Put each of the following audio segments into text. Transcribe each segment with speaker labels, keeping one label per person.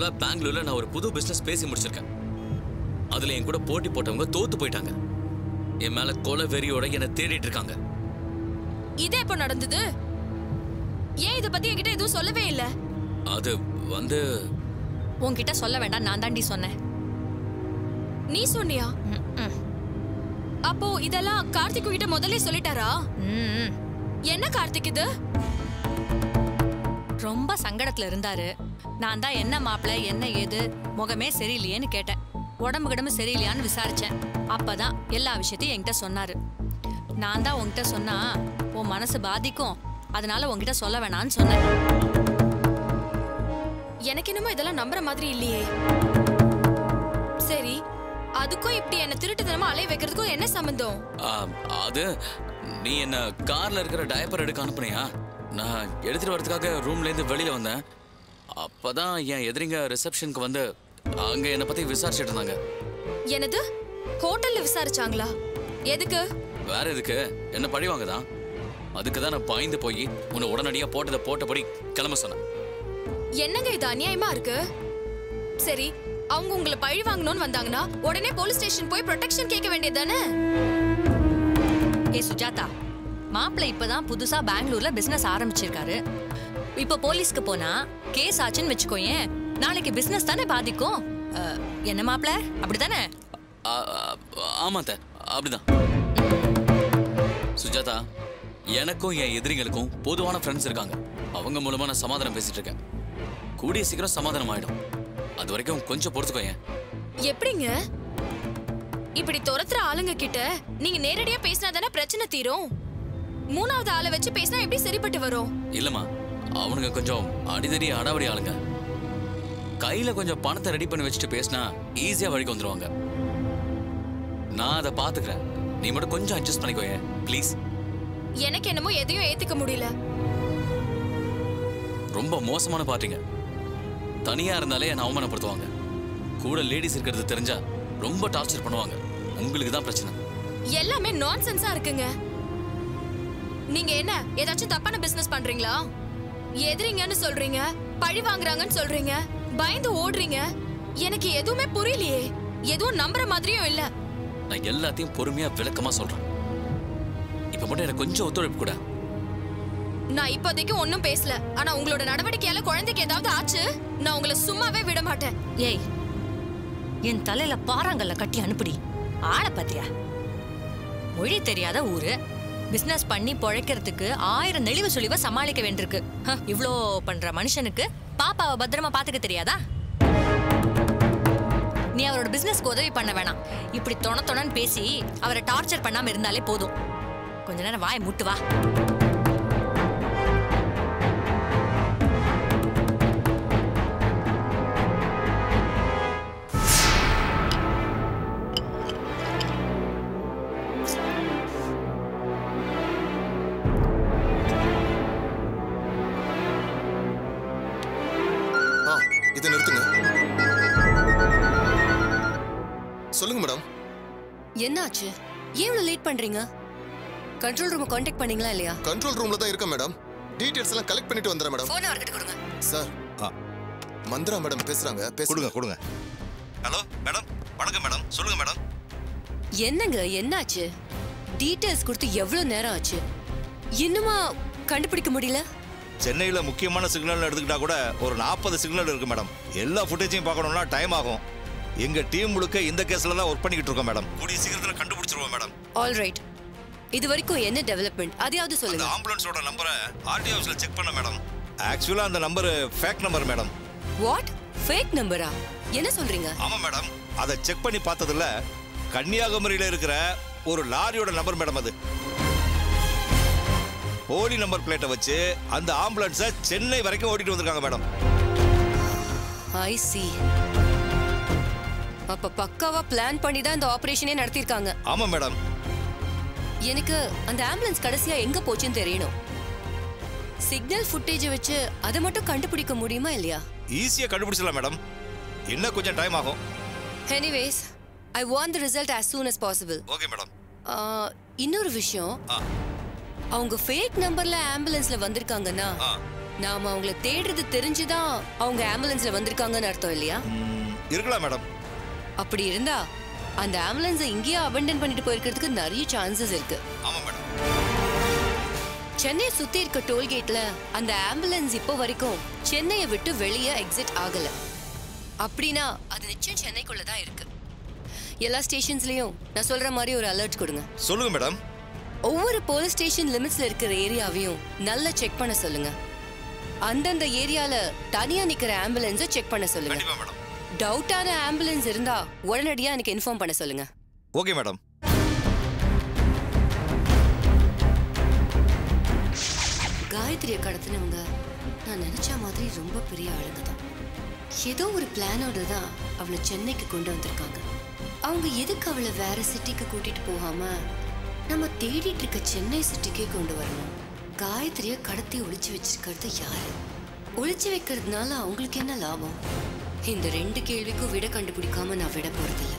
Speaker 1: தடவை பெங்களூர்ல நான் ஒரு புது பிசினஸ் பேசி முடிச்சிருக்கேன் அதுல என் கூட போட்டி போட்டவங்க தோத்து போயிட்டாங்க என் மேல கொலை வெறியோட என்னை தேடிட்டு இருக்காங்க
Speaker 2: இது எப்போ நடந்தது ஏன் இத பத்தி என்கிட்ட எதுவும் சொல்லவே இல்ல
Speaker 1: அது வந்து
Speaker 3: உன்கிட்ட சொல்ல வேண்டாம் நான் தாண்டி சொன்னேன்
Speaker 2: நீ சொன்னியா
Speaker 3: ம், ம்.
Speaker 2: அப்போ இதெல்லாம் கார்த்திக் கிட்ட முதல்ல சொல்லிட்டாரா
Speaker 3: ம், ம்.
Speaker 2: என்ன கார்த்திக் இது
Speaker 3: ரொம்ப சங்கடத்துல இருந்தாரு நான் தான் என்ன மாப்பிள்ள என்ன ஏது முகமே சரியில்லையேன்னு கேட்டேன் உடம்பு கிடம்பு சரியில்லையான்னு விசாரிச்சேன் அப்பதான் எல்லா விஷயத்தையும் என்கிட்ட சொன்னாரு நான் தான் உன்கிட்ட சொன்னா உன் மனசு பாதிக்கும் அதனால உன்கிட்ட சொல்ல வேணாம்னு சொன்னேன்
Speaker 2: எனக்கு என்னமோ இதெல்லாம் நம்புற மாதிரி இல்லையே சரி அதுக்கும் இப்படி என்ன திருட்டுத்தனமா அலைய வைக்கிறதுக்கும் என்ன சம்பந்தம்
Speaker 1: ஆ, அது நீ என்ன கார்ல இருக்கிற டயப்பர் எடுக்க அனுப்புனியா நான் எடுத்துட்டு வரதுக்காக ரூம்ல இருந்து வெளியில வந்தேன் அப்பதான் என் எதிரிங்க ரிசப்ஷனுக்கு வந்து அங்க என்னை பத்தி விசாரிச்சுட்டு இருந்தாங்க
Speaker 2: எனது ஹோட்டல்ல விசாரிச்சாங்களா எதுக்கு
Speaker 1: வேற எதுக்கு என்ன பழிவாங்க தான் அதுக்கு தான் நான் பாய்ந்து போய் உன்னை உடனடியா போட்டதை போட்டபடி கிளம்ப சொன்னேன்
Speaker 2: என்னங்க இது அநியாயமா இருக்கு சரி அவங்க உங்களை பழி வாங்கணும்னு வந்தாங்கன்னா உடனே போலீஸ் ஸ்டேஷன் போய் ப்ரொடெக்ஷன் கேட்க வேண்டியதுதானே
Speaker 3: ஏ சுஜாதா மாப்பிள்ளை இப்பதான் புதுசா பெங்களூர்ல பிசினஸ் ஆரம்பிச்சிருக்காரு இப்போ போலீஸ்க்கு போனா கேஸ் ஆச்சுன்னு வச்சுக்கோயேன் நாளைக்கு பிசினஸ் தானே பாதிக்கும் அஹ், என்ன மாப்பிள்ள அப்படிதானே
Speaker 1: ஆ, ஆ, ஆமா அத்தை, அப்படிதான் சுஜாதா எனக்கும் என் எதிரிங்களுக்கும் பொதுவான ஃப்ரெண்ட்ஸ் இருக்காங்க அவங்க மூலமா நான் சமாதானம் பேசிட்டு இருக்கேன் கூடிய சீக்கிரம் சமாதானம் ஆயிடும் அது வரைக்கும் கொஞ்சம் பொறுத்துக்கோ ஏன்
Speaker 2: எப்படிங்க இப்படி துரத்துற ஆளுங்க கிட்ட நீங்க நேரடியா பேசினா தானே பிரச்சனை தீரும் மூணாவது ஆளை வச்சு பேசினா எப்படி சரிப்பட்டு வரும்
Speaker 1: இல்லம்மா அவனுங்க கொஞ்சம் அடிதடி அடாவடி ஆளுங்க கையில கொஞ்சம் பணத்தை ரெடி பண்ணி வச்சுட்டு பேசினா ஈஸியா வழிக்கு வந்துருவாங்க நான் அதை பாத்துக்கிறேன் நீ மட்டும் கொஞ்சம் அட்ஜஸ்ட் பண்ணிக்கோ ஏன் ப்ளீஸ்
Speaker 2: எனக்கு என்னமோ எதையும் ஏத்துக்க முடியல
Speaker 1: ரொம்ப மோசமான பார்ட்டிங்க தனியா இருந்தாலே என்னை அவமானப்படுத்துவாங்க கூட லேடிஸ் இருக்கிறது தெரிஞ்சா ரொம்ப டார்ச்சர் பண்ணுவாங்க உங்களுக்கு தான் பிரச்சனை
Speaker 2: எல்லாமே நான்சென்ஸா இருக்குங்க நீங்க என்ன ஏதாச்சும் தப்பான பிசினஸ் பண்றீங்களா எதிரிங்கன்னு சொல்றீங்க பழி வாங்குறாங்கன்னு சொல்றீங்க பயந்து ஓடுறீங்க எனக்கு எதுவுமே புரியலையே எதுவும் நம்புற மாதிரியும் இல்ல
Speaker 1: நான் எல்லாத்தையும் பொறுமையா விளக்கமா சொல்றேன் இப்ப மட்டும் எனக்கு கொஞ்சம் ஒத்துழைப்பு கூட
Speaker 2: நான் இப்போதைக்கு ஒன்னும் பேசல ஆனா உங்களோட நடவடிக்கையால குழந்தைக்கு ஏதாவது ஆச்சு நான் உங்களை சும்மாவே விட மாட்டேன்
Speaker 3: ஏய் என் தலையில பாறாங்கல்ல கட்டி அனுப்புடி ஆளை பாத்தியா மொழி தெரியாத ஊரு பிசினஸ் பண்ணி பொழைக்கிறதுக்கு ஆயிரம் நெளிவு சுழிவ சமாளிக்க வேண்டியிருக்கு ஹ, இவ்ளோ பண்ற மனுஷனுக்கு பாப்பாவை பத்திரமா பாத்துக்க தெரியாதா நீ அவரோட பிசினஸ்க்கு உதவி பண்ண வேணாம் இப்படி தொண தொணன்னு பேசி அவரை டார்ச்சர் பண்ணாம இருந்தாலே போதும் கொஞ்ச நேரம் வாய் முட்டு வா
Speaker 4: ஆ இதை நிறுத்துங்க சொல்லுங்க மேடம்
Speaker 5: என்னாச்சு ஏன் இவ்வளவு லேட் பண்றீங்க கண்ட்ரோல் ரூம் காண்டாக்ட் பண்ணீங்களா இல்லையா
Speaker 4: கண்ட்ரோல் ரூம்ல தான் இருக்கேன் மேடம் டீடைல்ஸ் எல்லாம் கலெக்ட் பண்ணிட்டு வந்துடுறேன் மேடம்
Speaker 5: போன் அவர்கிட்ட கொடுங்க
Speaker 4: சார்
Speaker 6: ஆ.
Speaker 4: மந்திரா மேடம் பேசுறாங்க
Speaker 6: கொடுங்க
Speaker 4: பேசுங்க
Speaker 6: கொடுங்க ஹலோ மேடம் வணக்கம் மேடம் சொல்லுங்க மேடம்
Speaker 5: என்னங்க என்னாச்சு டீடைல்ஸ் கொடுத்து எவ்வளவு நேரம் ஆச்சு இன்னுமா கண்டுபிடிக்க முடியல
Speaker 6: சென்னையில முக்கியமான சிக்னல் எடுத்துக்கிட்டா கூட ஒரு நாற்பது சிக்னல் இருக்கு மேடம் எல்லா ஃபுட்டேஜையும் பார்க்கணும்னா டைம் ஆகும் எங்க டீம் முழுக்க இந்த கேஸ்ல தான் ஒர்க் பண்ணிக்கிட்டு இருக்கோம் மேடம் கூடிய சீக்கிரத்தில் கண்டுபிடிச்சிருவோம் மேடம்
Speaker 5: ஆல் ரைட் இது வரைக்கும் என்ன டெவலப்மெண்ட் அதையாவது
Speaker 6: அந்த
Speaker 5: சொல்லுங்க
Speaker 6: ஆம்புலன்ஸோட நம்பரை ஆர்டி ஹவுஸ்ல செக் பண்ண மேடம் ஆக்சுவலா அந்த number fake number madam
Speaker 5: what fake நம்பரா என்ன சொல்றீங்க
Speaker 6: ஆமா மேடம் அதை செக் பண்ணி பார்த்ததுல கன்னியாகுமரியில இருக்கிற ஒரு லாரியோட நம்பர் மேடம் அது போலி நம்பர் பிளேட்டை வச்சு அந்த ஆம்புலன்ஸை சென்னை வரைக்கும் ஓட்டிட்டு வந்திருக்காங்க மேடம்
Speaker 5: ஐ சி அப்ப பக்காவா பிளான் பண்ணி தான் இந்த ஆபரேஷனே நடத்திருக்காங்க
Speaker 6: ஆமா மேடம்
Speaker 5: எனக்கு அந்த ஆம்புலன்ஸ் கடைசியா எங்க போச்சுன்னு தெரியணும் சிக்னல் ஃபுட்டேஜை வச்சு அதை மட்டும் கண்டுபிடிக்க முடியுமா இல்லையா
Speaker 6: ஈஸியா கண்டுபிடிச்சிடலாம் மேடம் என்ன கொஞ்சம் டைம் ஆகும்
Speaker 5: anyways I want the result as soon as possible
Speaker 6: okay madam
Speaker 5: ஆ, இன்னொரு விஷயம்
Speaker 6: ஆ.
Speaker 5: அவங்க ஃபேக் நம்பர்ல ஆம்புலன்ஸ்ல வந்திருக்காங்கன்னா
Speaker 6: ஆ
Speaker 5: நாம அவங்கள தேடுறது தெரிஞ்சுதான் அவங்க ஆம்புலன்ஸ்ல வந்திருக்காங்கன்னு அர்த்தம் இல்லையா
Speaker 6: ம், இருக்கலாம் மேடம்
Speaker 5: அப்படி இருந்தா அந்த ஆம்புலன்ஸை இங்கேயே அபண்டன் பண்ணிட்டு போயிருக்கிறதுக்கு நிறைய சான்சஸ் இருக்கு
Speaker 6: ஆமாம் மேடம்
Speaker 5: சென்னையை சுத்தி இருக்க டோல்கேட்ல அந்த ஆம்புலன்ஸ் இப்போ வரைக்கும் சென்னையை விட்டு வெளியே எக்ஸிட் ஆகல அப்படின்னா அது நிச்சயம் சென்னைக்குள்ள தான் இருக்கு எல்லா ஸ்டேஷன்ஸ்லயும் நான் சொல்ற மாதிரி ஒரு அலர்ட் கொடுங்க
Speaker 6: சொல்லுங்க மேடம்
Speaker 5: ஒவ்வொரு போலீஸ் ஸ்டேஷன் லிமிட்ஸ்ல இருக்கிற ஏரியாவையும் நல்லா செக் பண்ண சொல்லுங்க அந்தந்த ஏரியால தனியா நிக்கிற ஆம்புலன்ஸை செக் பண்ண சொல்லுங்க
Speaker 6: கண்டிப்பா மேடம்
Speaker 5: டவுட்டான ஆம்புலன்ஸ் இருந்தா உடனடியா எனக்கு இன்ஃபார்ம் பண்ண சொல்லுங்க
Speaker 6: ஓகே மேடம்
Speaker 5: காயத்ரியை கடத்தினவங்க நான் நினைச்ச மாதிரி ரொம்ப பெரிய ஆளுங்க தான் ஏதோ ஒரு பிளானோட தான் அவளை சென்னைக்கு கொண்டு வந்திருக்காங்க அவங்க எதுக்கு அவளை வேற சிட்டிக்கு கூட்டிட்டு போகாம நம்ம தேடிட்டு இருக்க சென்னை சிட்டிக்கே கொண்டு வரணும் காயத்ரியை கடத்தி ஒளிச்சு வச்சிருக்கிறது யாரு ஒளிச்சு வைக்கிறதுனால அவங்களுக்கு என்ன லாபம் இந்த ரெண்டு கேள்விக்கும் விட கண்டுபிடிக்காம நான் விட போறதில்ல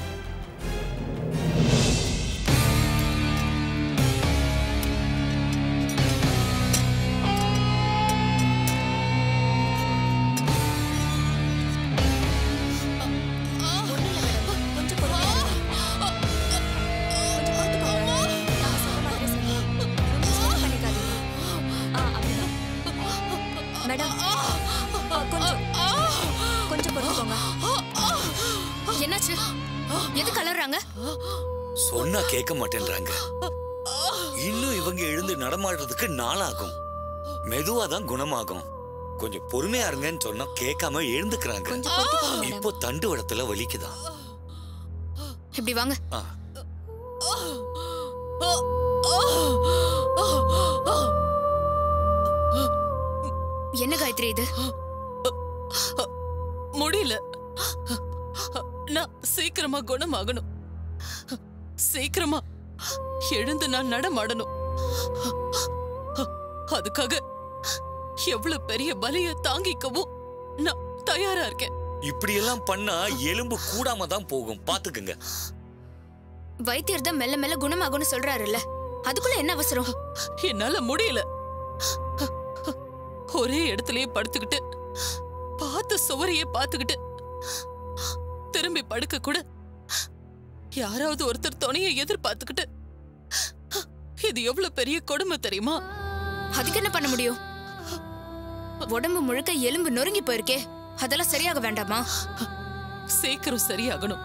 Speaker 2: கொஞ்சம் பொறுமையா இருங்க. கொஞ்சம் பொறுத்துக்கோங்க. நான் சொல்ற மாதிரி செய்யுங்க. ரொம்ப stress பண்ணிக்காதீங்க. ஆ, அப்படிதான். மேடம் ஆ, கொஞ்சம் கொஞ்சம் பொறுத்துக்கோங்க என்னாச்சு எது கலர்றாங்க
Speaker 7: சொன்னா கேட்க மாட்டேன்றாங்க இன்னும் இவங்க எழுந்து நடமாடுறதுக்கு நாளாகும் மெதுவா தான் குணமாகும் கொஞ்சம் பொறுமையா இருங்கன்னு சொன்னா கேட்காம எழுந்துக்கிறாங்க
Speaker 2: கொஞ்சம் பொறுத்துக்கோங்க மேடம்
Speaker 7: இப்போ தண்டு வடத்துல வலிக்குதான்
Speaker 2: இப்படி வாங்க
Speaker 7: ஆ,
Speaker 2: என்ன காயத்ரி இது
Speaker 8: முடியல நான் சீக்கிரமா குணமாகணும் சீக்கிரமா எழுந்து நான் நடமாடணும் அதுக்காக எவ்வளவு பெரிய பலிய தாங்கிக்கவும் நான் தயாரா இருக்கேன்
Speaker 7: இப்படியெல்லாம் பண்ணா எலும்பு கூடாம தான் போகும் பாத்துக்குங்க
Speaker 2: வைத்தியர் தான் மெல்ல மெல்ல குணமாகும்னு சொல்றாருல்ல அதுக்குள்ள என்ன அவசரம்
Speaker 8: என்னால முடியல ஒரே இடத்துலயே படுத்துக்கிட்டு பார்த்த சுவரையே பார்த்துக்கிட்டு திரும்பி படுக்க கூட யாராவது ஒருத்தர் துணையை எதிர்பார்த்துக்கிட்டு இது எவ்வளவு பெரிய கொடுமை தெரியுமா
Speaker 2: அதுக்கு என்ன பண்ண முடியும் உடம்பு முழுக்க எலும்பு நொறுங்கி போயிருக்கே அதெல்லாம் சரியாக வேண்டாமா
Speaker 8: சீக்கிரம் சரியாகணும்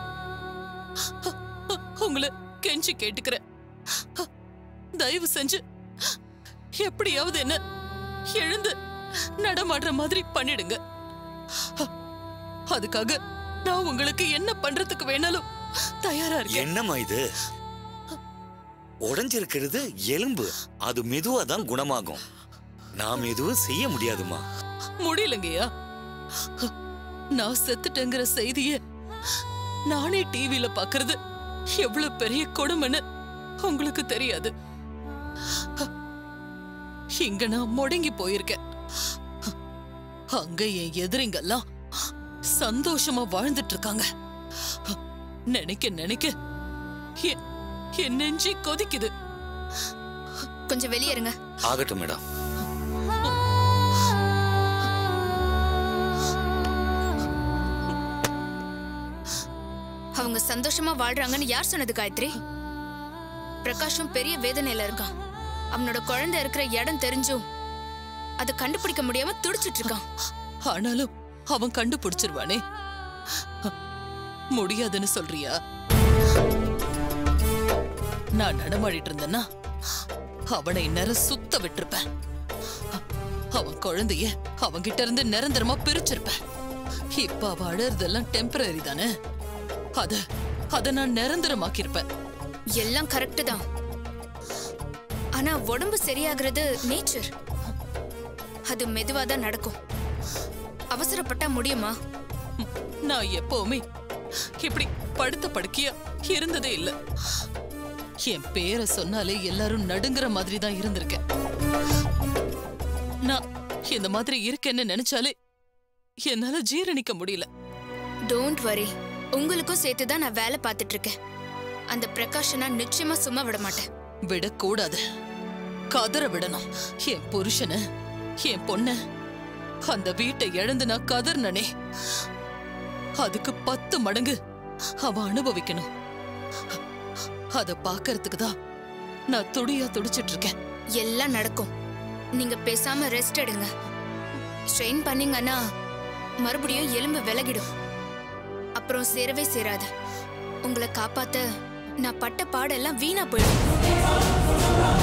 Speaker 8: உங்களை கெஞ்சி கேட்டுக்கிறேன் தயவு செஞ்சு எப்படியாவது என்ன எழுந்து நடமாடுற மாதிரி பண்ணிடுங்க அதுக்காக நான் உங்களுக்கு என்ன பண்றதுக்கு வேணாலும் தயாரா இருக்கேன்
Speaker 7: என்னம்மா இது உடைஞ்சிருக்கிறது எலும்பு அது மெதுவா தான் குணமாகும் நாம் எதுவும் செய்ய முடியாதுமா
Speaker 8: முடியலங்கய்யா நான் செத்துட்டேங்கிற செய்திய நானே டிவில பாக்குறது எவ்வளவு பெரிய கொடுமைன்னு உங்களுக்கு தெரியாது இங்க நான் முடங்கி போயிருக்கேன் அங்க என் எதிரிங்கெல்லாம் சந்தோஷமா வாழ்ந்துட்டு இருக்காங்க நினைக்க நினைக்க என்- என் நெஞ்சி கொதிக்குது
Speaker 2: கொஞ்சம் வெளியே இருங்க
Speaker 7: ஆகட்டும் மேடம்
Speaker 2: அவங்க சந்தோஷமா வாழ்றாங்கன்னு யார் சொன்னது காயத்ரி பிரகாஷும் பெரிய வேதனையில இருக்கான் அவனோட குழந்தை இருக்கிற இடம் தெரிஞ்சும் அதை கண்டுபிடிக்க முடியாம துடிச்சிட்டு இருக்கான்
Speaker 8: ஆனாலும் அவன் கண்டுபிடிச்சிருவானே முடியாதுன்னு சொல்றியா நான் நடமாடிட்டு இருந்தேன்னா அவனை இந்நேரம் சுத்த விட்டிருப்பேன் அவன் குழந்தைய அவன்கிட்ட இருந்து நிரந்தரமா பிரிச்சிருப்பேன் இப்ப அவ அழறதெல்லாம் டெம்பரரி தானே அத அத நான் நிரந்தரமாக்கியிருப்பேன்
Speaker 2: எல்லாம் கரெக்ட் தான் ஆனா உடம்பு சரியாகிறது நேச்சர் அது மெதுவா தான் நடக்கும் அவசரப்பட்டா முடியுமா
Speaker 8: நான் எப்பவுமே இப்படி படுத்த படுக்கையா இருந்ததே இல்ல என் பேரை சொன்னாலே எல்லாரும் நடுங்குற மாதிரி தான் இருந்திருக்கேன் நான் இந்த மாதிரி இருக்கேன்னு நினைச்சாலே என்னால ஜீரணிக்க முடியல
Speaker 2: டோன்ட் வரி உங்களுக்கும் சேர்த்து தான் நான் வேலை பார்த்துட்டு இருக்கேன் அந்த பிரகாஷனை நிச்சயமா சும்மா விட மாட்டேன்
Speaker 8: விடக்கூடாது கதற விடணும் என் புருஷனை என் பொண்ண அந்த வீட்டை இழந்து நான் கதர்னனே அதுக்கு பத்து மடங்கு அவன் அனுபவிக்கணும் அத பாக்கறதுக்கு தான் நான் துடியா துடிச்சிட்டு இருக்கேன்
Speaker 2: எல்லாம் நடக்கும் நீங்க பேசாம ரெஸ்ட் எடுங்க ஸ்ட்ரெயின் பண்ணீங்கன்னா மறுபடியும் எலும்பு விலகிடும் அப்புறம் சேரவே சேராது உங்களை காப்பாத்த நான் பட்ட பாடெல்லாம் வீணா போயிடும்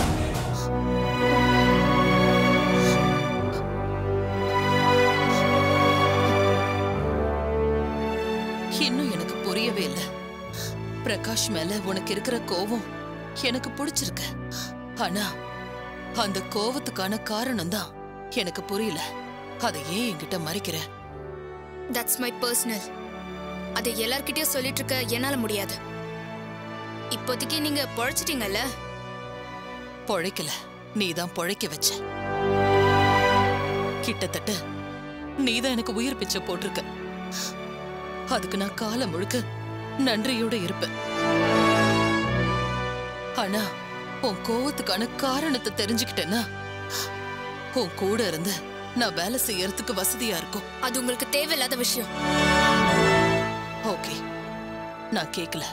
Speaker 8: இன்னும் எனக்கு புரியவே இல்ல பிரகாஷ் மேல உனக்கு இருக்கிற கோவம் எனக்கு பிடிச்சிருக்கு ஆனா அந்த கோவத்துக்கான காரணம் தான் எனக்கு புரியல அதை ஏன் என்கிட்ட மறைக்கிற
Speaker 2: தட்ஸ் மை பர்சனல் அதை எல்லார்கிட்டயும் சொல்லிட்டு இருக்க என்னால முடியாது இப்போதைக்கு நீங்க பொழைச்சிட்டீங்கல்ல
Speaker 8: பொழைக்கல நீதான் பொழைக்க வச்ச கிட்டத்தட்ட நீதான் எனக்கு உயிர் பிச்சை போட்டிருக்க அதுக்கு நான் காலம் முழுக்க நன்றியோட இருப்பேன் ஆனா உன் கோவத்துக்கான காரணத்தை தெரிஞ்சுக்கிட்டேன்னா உன் கூட இருந்து நான் வேலை செய்யறதுக்கு வசதியா இருக்கும்
Speaker 2: அது உங்களுக்கு தேவையில்லாத விஷயம்
Speaker 8: ஓகே நான் கேக்கல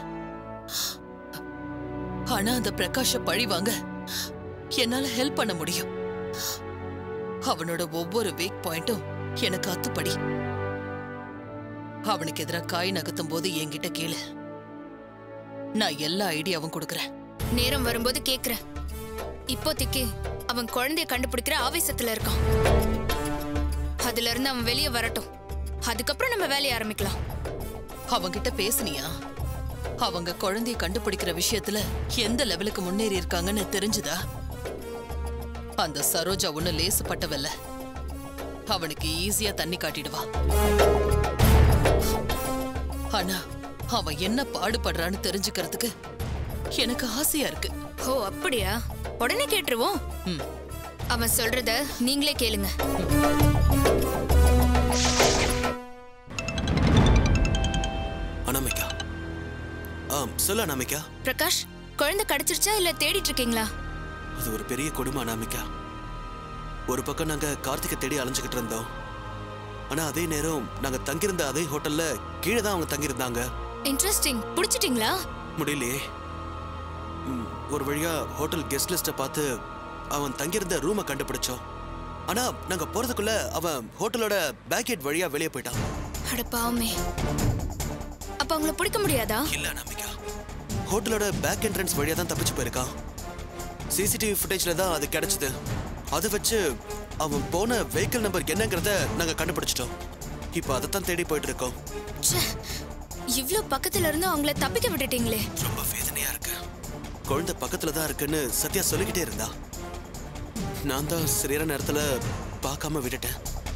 Speaker 8: ஆனா அந்த பிரகாஷ பழி வாங்க என்னால ஹெல்ப் பண்ண முடியும் அவனோட ஒவ்வொரு வீக் பாயிண்ட்டும் எனக்கு அத்துப்படி அவனுக்கு எதிராக காய் நகர்த்தும் போது என்கிட்ட கேளு நான் எல்லா ஐடியாவும் கொடுக்கறேன்
Speaker 2: நேரம் வரும்போது கேக்குறேன் இப்போதைக்கு அவன் குழந்தைய கண்டுபிடிக்கிற ஆவேசத்துல இருக்கான் அதுல இருந்து அவன் வெளியே வரட்டும் அதுக்கப்புறம் நம்ம வேலையை ஆரம்பிக்கலாம்
Speaker 8: அவங்கிட்ட பேசுனியா அவங்க குழந்தைய கண்டுபிடிக்கிற விஷயத்துல எந்த லெவலுக்கு முன்னேறி இருக்காங்கன்னு தெரிஞ்சுதா அந்த சரோஜா ஒண்ணு லேசுப்பட்டவல்ல அவனுக்கு ஈஸியா தண்ணி காட்டிடுவா ஆனா அவன் என்ன பாடுபடுறான்னு தெரிஞ்சுக்கிறதுக்கு எனக்கு ஆசையா இருக்கு
Speaker 2: ஓ அப்படியா உடனே கேட்டுருவோம்
Speaker 8: ம்.
Speaker 2: அவன் சொல்றத நீங்களே கேளுங்க
Speaker 9: அனாமிகா ஆ சொல்லு அனாமிகா
Speaker 2: பிரகாஷ் குழந்தை கிடைச்சிருச்சா இல்ல தேடிட்டு இருக்கீங்களா
Speaker 9: அது ஒரு பெரிய கொடுமை அனாமிகா ஒரு பக்கம் நாங்க கார்த்திகை தேடி அலைஞ்சுக்கிட்டு இருந்தோம் ஆனா அதே நேரம் நாங்க தங்கியிருந்த அதே ஹோட்டல்ல கீழே தான் அவங்க தங்கியிருந்தாங்க
Speaker 2: இன்ட்ரெஸ்டிங் புடிச்சிட்டீங்களா
Speaker 9: முடியலையே ம், ஒரு வழியா ஹோட்டல் கெஸ்ட் லிஸ்ட்டை பார்த்து அவன் தங்கியிருந்த ரூமை கண்டுபிடிச்சோம் ஆனா நாங்க போறதுக்குள்ள அவன் ஹோட்டலோட பேக்கெட் வழியா வெளியே போயிட்டான்
Speaker 2: அட பாவமே அப்ப அவங்கள பிடிக்க முடியாதா
Speaker 9: இல்ல நம்பிக்கா ஹோட்டலோட பேக் என்ட்ரன்ஸ் வழியா தான் தப்பிச்சு போயிருக்கான் சிசிடிவி ஃபுட்டேஜ்ல தான் அது கிடைச்சது அதை வச்சு அவன் போன வெஹிக்கிள் நம்பர் என்னங்கிறத நாங்க கண்டுபிடிச்சிட்டோம் இப்போ அதை தான் தேடி போயிட்டு இருக்கோம்
Speaker 2: ச்சே, இவ்ளோ பக்கத்துல இருந்து அவங்கள தப்பிக்க விட்டுட்டீங்களே
Speaker 9: ரொம்ப வேதனையா இருக்கு குழந்தை பக்கத்துல தான் இருக்குன்னு சத்யா சொல்லிக்கிட்டே இருந்தா நான் தான் சரியான நேரத்துல பார்க்காம விட்டுட்டேன்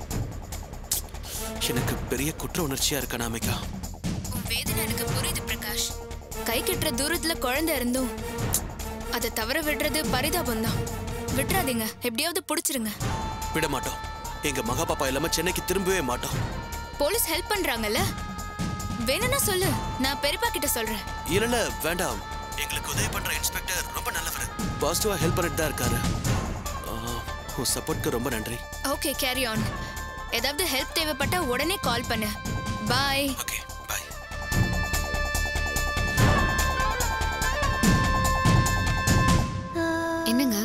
Speaker 9: எனக்கு பெரிய குற்ற உணர்ச்சியா இருக்கு அனாமிகா
Speaker 2: உன் வேதனை எனக்கு புரியுது பிரகாஷ் கை கட்டுற தூரத்துல குழந்தை இருந்தும் அதை தவற விடுறது பரிதாபம் தான் விட்டுறாதீங்க எப்படியாவது புடிச்சிருங்க
Speaker 9: விட மாட்டோம் எங்க மகா பாப்பா இல்லாம சென்னைக்கு திரும்பவே மாட்டோம்
Speaker 2: போலீஸ் ஹெல்ப் பண்றாங்கல்ல வேணும்னா சொல்லு நான் பெரியப்பா கிட்ட சொல்றேன்
Speaker 9: இல்ல இல்ல வேண்டாம் எங்களுக்கு உதவி பண்ற இன்ஸ்பெக்டர் ரொம்ப நல்லவர் பாசிட்டிவா ஹெல்ப் பண்ணிட்டு தான் இருக்காரு ஆ, உன் சப்போர்ட்க்கு ரொம்ப நன்றி
Speaker 2: ஓகே கேரி ஆன் ஏதாவது ஹெல்ப் தேவைப்பட்டா உடனே கால் பண்ணு பாய்
Speaker 9: ஓகே பை
Speaker 2: என்னங்க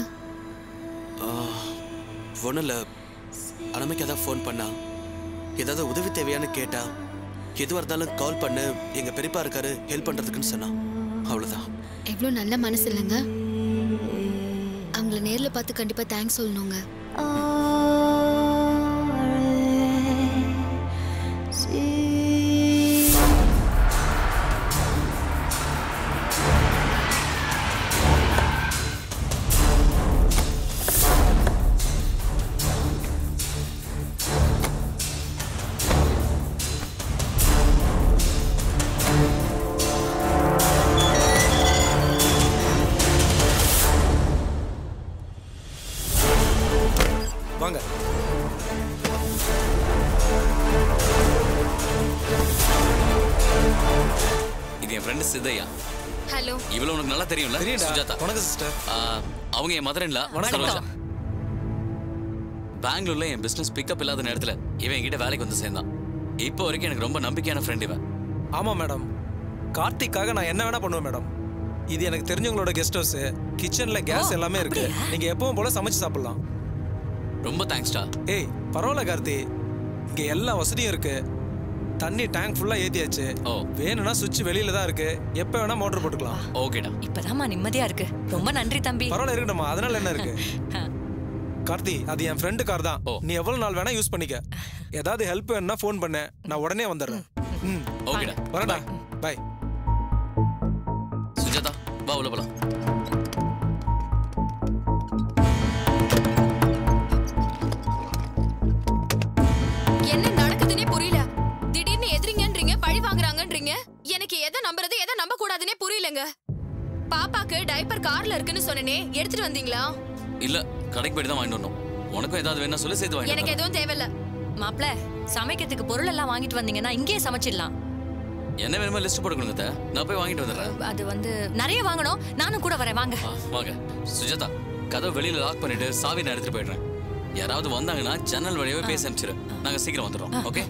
Speaker 9: ஒன்றும் இல்லை அனமைக்கு தான் ஃபோன் பண்ணா ஏதாவது உதவி தேவையான்னு கேட்டா எதுவாக இருந்தாலும் கால் பண்ணு எங்கள் பெரியப்பா இருக்காரு ஹெல்ப் பண்ணுறதுக்குன்னு சொன்னான் அவ்வளோதான்
Speaker 2: எவ்வளோ நல்ல மனசு இல்லைங்க அவங்கள நேர்ல பார்த்து கண்டிப்பா தேங்க்ஸ் சொல்லணுங்க
Speaker 10: வாங்க
Speaker 1: இது என் ஃப்ரெண்டு சித்தையா
Speaker 2: ஹலோ
Speaker 1: இவ்வளவு உனக்கு நல்லா தெரியும்ல
Speaker 10: தெரியும்டா.
Speaker 1: சுஜாதா
Speaker 10: வணக்கம் சிஸ்டர்
Speaker 1: ஆ, அவங்க என் மதர் இல்ல
Speaker 10: வணக்கம்.
Speaker 1: சரோஜா பெங்களூர்ல என் பிசினஸ் பிக்கப் இல்லாத நேரத்துல இவன் என்கிட்ட வேலைக்கு வந்து சேர்ந்தான் இப்போ வரைக்கும் எனக்கு ரொம்ப நம்பிக்கையான ஃப்ரெண்ட் இவன்
Speaker 10: ஆமாம் மேடம் கார்த்திக்காக நான் என்ன வேணா பண்ணுவேன் மேடம் இது எனக்கு தெரிஞ்சவங்களோட கெஸ்ட் ஹவுஸ் கிச்சன்ல கேஸ் எல்லாமே இருக்கு நீங்க எப்பவும் போல சமைச்சு சாப்பிடலாம்
Speaker 1: ரொம்ப தேங்க்ஸ்டா
Speaker 10: ஏய் பரவாயில்ல கார்த்தி இங்க எல்லா வசதியும் இருக்கு தண்ணி டேங்க் ஃபுல்லா ஏத்தியாச்சு
Speaker 1: ஓ
Speaker 10: வேணும்னா சுவிட்ச் வெளியில தான் இருக்கு எப்ப வேணா மோட்டர் போட்டுக்கலாம்
Speaker 1: ஓகேடா
Speaker 3: இப்பதாம்மா நிம்மதியா இருக்கு ரொம்ப நன்றி தம்பி
Speaker 10: பரவாயில்ல இருக்கட்டும்மா அதனால என்ன இருக்கு கார்த்தி அது என் ஃப்ரெண்டு கார் தான் நீ எவ்வளவு நாள் வேணா யூஸ் பண்ணிக்க ஏதாவது ஹெல்ப் வேணும்னா ஃபோன் பண்ண நான் உடனே வந்துடுறேன் ம்
Speaker 1: ஓகேடா
Speaker 10: வரடா பை
Speaker 1: சுஜாதா வா உள்ள போலாம்
Speaker 2: என்ன நடக்குதுன்னே புரியல திடீர்னு எதிரிங்கன்றீங்க பழி வாங்குறாங்கன்றீங்க எனக்கு எதை நம்புறது எதை நம்ப கூடாதுன்னே புரியலங்க பாப்பாக்கு டைப்பர் கார்ல இருக்குன்னு சொன்னனே எடுத்துட்டு வந்தீங்களா
Speaker 1: இல்ல கடைக்கு போயிட்டு தான் வாங்கிட்டு வரணும் உனக்கும் ஏதாவது வேணா சொல்லி சேர்த்து வாங்கிட்டு
Speaker 2: எனக்கு
Speaker 1: வரேன்.
Speaker 2: எதுவும் தேவையில்ல
Speaker 3: மாப்ள சமைக்கிறதுக்கு பொருள் எல்லாம் வாங்கிட்டு வந்தீங்கன்னா இங்கேயே சமைச்சிடலாம்
Speaker 1: என்ன வேணுமோ லிஸ்ட் போட்டு கொடுங்க அத்தை. நான் போய் வாங்கிட்டு வந்துடுறேன்
Speaker 3: அது வந்து நிறைய வாங்கணும் நானும் கூட வரேன் வாங்க
Speaker 1: ஆ, வாங்க சுஜாதா கதவை வெளியில லாக் பண்ணிட்டு சாவி நான் எடுத்துட்டு போயிடுறேன் யாராவது வந்தாங்கன்னா ஜன்னல் வழியாவே பேசி அனுப்பிச்சிரு நாங்க சீக்கிரம் வந்துடுறோம் ஓகே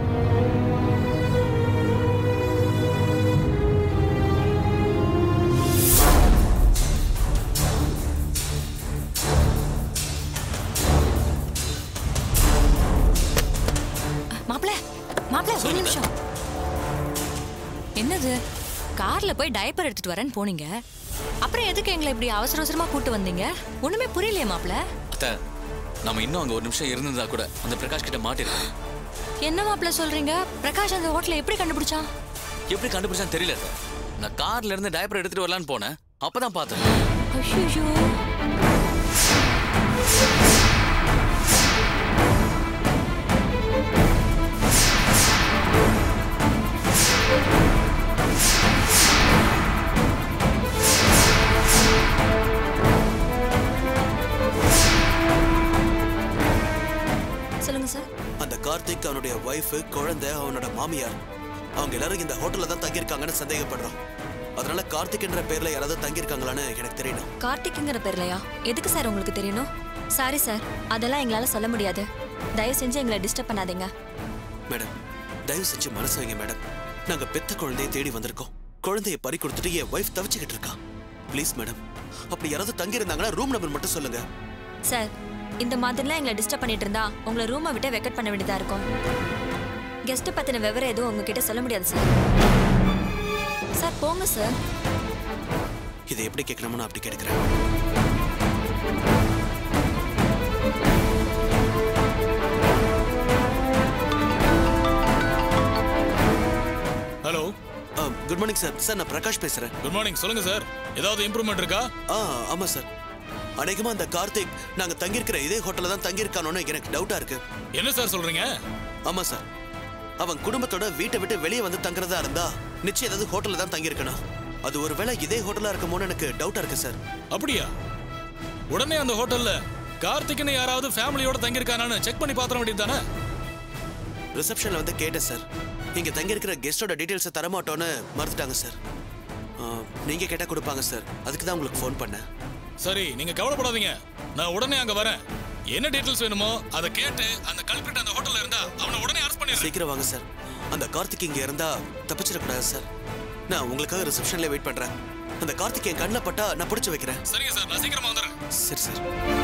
Speaker 3: மாப்ள மாப்ள ஒரு நிமிஷம் என்னது கார்ல போய் டைப்பர் எடுத்துட்டு வரேன்னு போனீங்க அப்புறம் எதுக்கு எங்களை இப்படி அவசர அவசரமா கூட்டு வந்தீங்க ஒண்ணுமே புரியலையே மாப்ள
Speaker 1: அத்தை நம்ம இன்னும் அங்க ஒரு நிமிஷம் இருந்திருந்தா கூட அந்த பிரகாஷ் கிட்ட மாட்டிருக்கோம்
Speaker 3: என்ன மாப்ள சொல்றீங்க பிரகாஷ் அந்த ஹோட்டலை எப்படி கண்டுபிடிச்சான்
Speaker 1: எப்படி கண்டுபிடிச்சான்னு தெரியல அத்தை. நான் கார்ல இருந்து டைப்பர் எடுத்துட்டு வரலான்னு போனேன் அப்பதான் பார்த்தேன்
Speaker 3: ஐயோ
Speaker 2: சொல்லுங்க சார்
Speaker 9: அந்த கார்த்திக் அவனுடைய ஒய்ஃப் குழந்தை அவனோட மாமியார் அவங்க எல்லாரும் இந்த ஹோட்டல்ல தான் தங்கியிருக்காங்கன்னு சந்தேகப்படுறோம் அதனால கார்த்திக் என்ற பேர்ல யாராவது தங்கியிருக்காங்களான்னு எனக்கு தெரியணும்
Speaker 11: கார்த்திக்ங்கிற பேர்லையா எதுக்கு சார் உங்களுக்கு தெரியணும் சாரி சார் அதெல்லாம் எங்களால சொல்ல முடியாது தயவு செஞ்சு எங்களை டிஸ்டர்ப் பண்ணாதீங்க
Speaker 9: மேடம் தயவு செஞ்சு மனசு வைங்க மேடம் நாங்க பெத்த குழந்தையை தேடி வந்திருக்கோம் குழந்தைய பறி கொடுத்துட்டு என் ஒய்ஃப் தவிச்சுக்கிட்டு இருக்கா ப்ளீஸ் மேடம் அப்படி யாராவது தங்கி இருந்தாங்கன்னா ரூம் நம்பர் மட்டும் சொல்லுங்க
Speaker 11: சார் இந்த மாதிரிலாம் எங்களை டிஸ்டர்ப் பண்ணிட்டு இருந்தா உங்களை ரூமை விட்டு வெக்கட் பண்ண வேண்டியதா இருக்கும் கெஸ்ட்டை பத்தின விவரம் எதுவும் உங்ககிட்ட சொல்ல முடியாது சார் சார் போங்க சார்
Speaker 9: இதை எப்படி கேட்கணுமோ நான் அப்படி கேட்கிறேன்
Speaker 12: hello
Speaker 9: good morning sir sir நான் பிரகாஷ் பேசுறேன்
Speaker 12: குட் மார்னிங் சொல்லுங்க சார் ஏதாவது இம்ப்ரூவ்மெண்ட் இருக்கா
Speaker 9: ஆ ஆமா சார் அநேகமா அந்த கார்த்திக் நாங்க தங்கியிருக்கிற இதே ஹோட்டல்ல தான் தங்கியிருக்கானோன்னு எனக்கு டவுட்டா இருக்கு
Speaker 12: என்ன சார் சொல்றீங்க
Speaker 9: ஆமா சார் அவன் குடும்பத்தோட வீட்டை விட்டு வெளியே வந்து தங்குறதா இருந்தா நிச்சயம் ஏதாவது ஹோட்டல்ல தான் தங்கியிருக்கணும் அது ஒருவேளை இதே ஹோட்டலா இருக்குமோன்னு எனக்கு டவுட்டா இருக்கு சார்
Speaker 12: அப்படியா உடனே அந்த ஹோட்டல்ல கார்த்திக்னு யாராவது ஃபேமிலியோட தங்கியிருக்கானான்னு செக் பண்ணி பாத்திர வேண்டியது தானே
Speaker 9: ரிசப்ஷன்ல வந்து கேட்டேன் சார் இங்க தங்கியிருக்கிற கெஸ்டோட டீடைல்ஸை தரமாட்டோன்னு மறுத்துட்டாங்க சார் ஆ, நீங்க கேட்டா கொடுப்பாங்க சார் அதுக்கு தான் உங்களுக்கு ஃபோன் பண்ணேன்
Speaker 12: சரி நீங்க கவலைப்படாதீங்க நான் உடனே அங்க வரேன் என்ன டீடைல்ஸ் வேணுமோ அதை கேட்டு அந்த கல்பிரிட் அந்த ஹோட்டல்ல இருந்தா அவனை உடனே அரெஸ்ட் பண்ணிடுறேன்
Speaker 9: சீக்கிரம் வாங்க சார் அந்த கார்த்திக் இங்க இருந்தா தப்பிச்சிடக்கூடாது சார் நான் உங்களுக்காக ரிசப்ஷன்ல வெயிட் பண்றேன் அந்த கார்த்திக் என் கண்ணில் பட்டா நான் பிடிச்சு வைக்கிறேன்
Speaker 12: சரிங்க சார் நான் சீக்கிரமா வந்துடுறேன்
Speaker 9: சரி சார்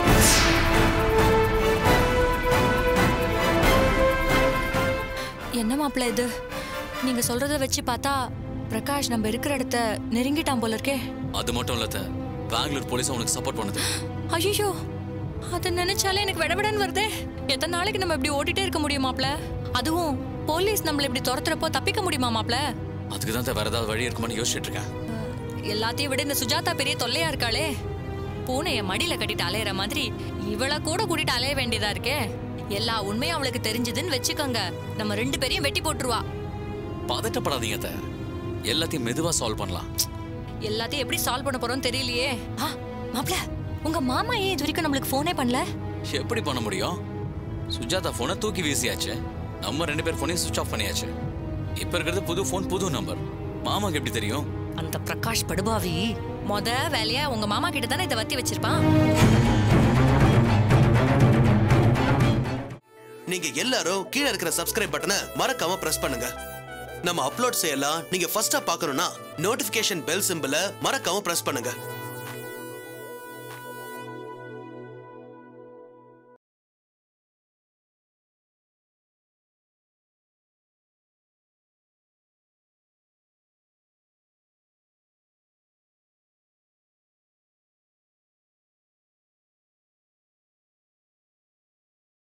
Speaker 3: என்ன மாப்பிள்ள இது நீங்க சொல்றத வச்சு பார்த்தா பிரகாஷ் நம்ம இருக்கிற இடத்த நெருங்கிட்டான் போல இருக்கே
Speaker 1: அது மட்டும் இல்ல அத்தை. பெங்களூர் போலீஸ் அவனுக்கு சப்போர்ட் பண்ணுது
Speaker 3: ஐயோ அதை நினைச்சாலே எனக்கு விடவிடன்னு வருதே எத்தனை நாளைக்கு நம்ம இப்படி ஓட்டிட்டே இருக்க முடியும் மாப்ள அதுவும் போலீஸ் நம்மள இப்படி துரத்துறப்போ தப்பிக்க முடியுமா மாப்ள
Speaker 1: அதுக்கு தான் அத்தை வேற ஏதாவது வழி இருக்குமான்னு யோசிச்சுட்டு இருக்கேன்
Speaker 3: எல்லாத்தையும் விட இந்த சுஜாதா பெரிய தொல்லையா இருக்காளே பூனைய மடியில கட்டிட்டு அலையற மாதிரி இவள கூட கூட்டிட்டு அலைய வேண்டியதா இருக்கே எல்லா உண்மையும் அவளுக்கு தெரிஞ்சதுன்னு வச்சுக்கோங்க நம்ம ரெண்டு பேரையும் வெட்டி போட்டுருவா
Speaker 1: பதட்டப்படாதீங்க அத்தை. எல்லாத்தையும் மெதுவா சால்வ் பண்ணலாம்
Speaker 3: எல்லாத்தையும் எப்படி சால்வ் பண்ண போறோம்னு தெரியலையே ஆ, மாப்ள உங்க மாமா ஏன் இது வரைக்கும் நம்மளுக்கு ஃபோனே பண்ணல
Speaker 1: எப்படி பண்ண முடியும் சுஜாதா போனை தூக்கி வீசியாச்சு நம்ம ரெண்டு பேர் போனையும் சுவிச் ஆஃப் பண்ணியாச்சு இப்ப இருக்கிறது புது ஃபோன் புது நம்பர் மாமாக்கு எப்படி தெரியும்
Speaker 3: அந்த பிரகாஷ் படுபாவி மொத வேலையா உங்க மாமா கிட்ட தானே இதை வத்தி வச்சிருப்பான்
Speaker 9: நீங்க எல்லாரும் கீழே இருக்கிற சப்ஸ்கிரைப் பட்டனை மறக்காம பிரஸ் பண்ணுங்க நம்ம அப்லோட் செய்யலாம் நீங்க ஃபர்ஸ்டா பார்க்கணும்னா நோட்டிபிகேஷன் பெல் சிம்பிளை மறக்காம பிரஸ் பண்ணுங்க